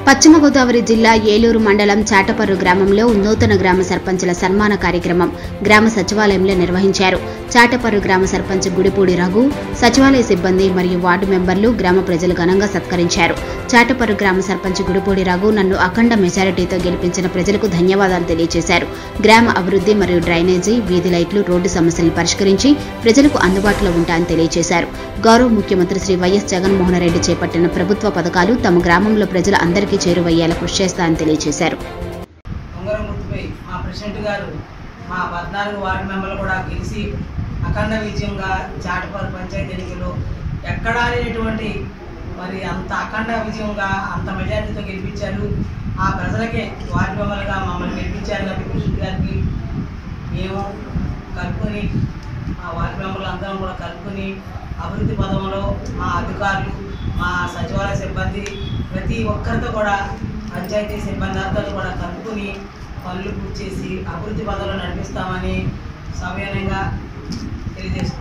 పశ్చిమ గోదావరి జిల్లా ఏలూరు మండలం చాటపర్రు గ్రామంలో నూతన గ్రామ సర్పంచుల సన్మాన కార్యక్రమం గ్రామ సచివాలయంలో నిర్వహించారు చాటపర్రు గ్రామ సర్పంచ్ గుడిపూడి రఘు సచివాలయ సిబ్బంది మరియు వార్డు మెంబర్లు గ్రామ ప్రజలు ఘనంగా సత్కరించారు చాటపర్రు గ్రామ సర్పంచ్ గుడిపూడి రఘు నన్ను అఖండ మెజారిటీతో గెలిపించిన ప్రజలకు ధన్యవాదాలు తెలియజేశారు గ్రామ అభివృద్ధి మరియు డ్రైనేజీ వీధి లైట్లు రోడ్డు సమస్యలను పరిష్కరించి ప్రజలకు అందుబాటులో ఉంటాయని తెలియజేశారు గౌరవ ముఖ్యమంత్రి శ్రీ వైఎస్ జగన్మోహన్ రెడ్డి చేపట్టిన ప్రభుత్వ పథకాలు తమ గ్రామంలో ప్రజల అందరికీ చేరువయ్యేలా కృషి చేస్తారని తెలియజేశారు ఉంగరం గుర్తుపై మా ప్రెసిడెంట్ గారు మా పద్నాలుగు వార్డు మెంబర్లు కూడా గెలిచి అఖండ విజయంగా చాటపల్లి పంచాయతీ ఎన్నికల్లో ఎక్కడా లేనటువంటి మరి అంత అఖండ విజయంగా అంత మెజారిటీతో గెలిపించారు ఆ ప్రజలకే వార్డు మెంబర్లుగా మమ్మల్ని గెలిపించారు కాబట్టి ప్రెసిడెంట్ గారికి మేము కలుపుకొని మా వార్డు మెంబర్లు అందరం కూడా కలుపుకొని అభివృద్ధి పదంలో మా అధికారులు మా సచివాలయ సిబ్బంది ప్రతి ఒక్కరితో కూడా పంచాయతీ సిబ్బంది అందరితో కూడా కలుపుకొని పనులు పూర్తి చేసి అభివృద్ధి పదంలో నడిపిస్తామని సవినయంగా తెలియజేస్తున్నాం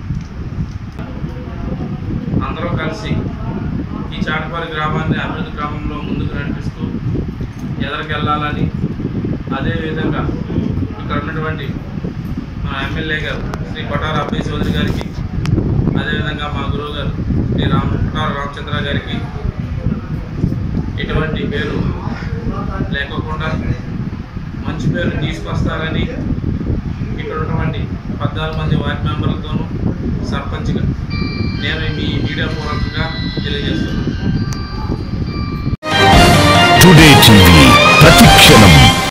అందరూ కలిసి ఈ చాటపల్లి గ్రామాన్ని అభివృద్ధి క్రమంలో ముందుకు నడిపిస్తూ ఎదరికెళ్ళాలని అదేవిధంగా ఇక్కడ ఉన్నటువంటి మా ఎమ్మెల్యే గారు శ్రీ కొటార అబ్బాయి చౌదరి గారికి అదేవిధంగా మా గురువు గారు శ్రీ రామ్ కొటార రామచంద్ర గారికి ఎటువంటి పేరు లేకోకుండా మంచి పేరు తీసుకొస్తారని ఇక్కడ ఉన్నటువంటి పద్నాలుగు మంది వార్డు మెంబర్లతోనూ సర్పంచ్గా నేను మీ మీడియా పూర్వకంగా తెలియజేస్తున్నాను టుడే టీవీ ప్రతిక్షణం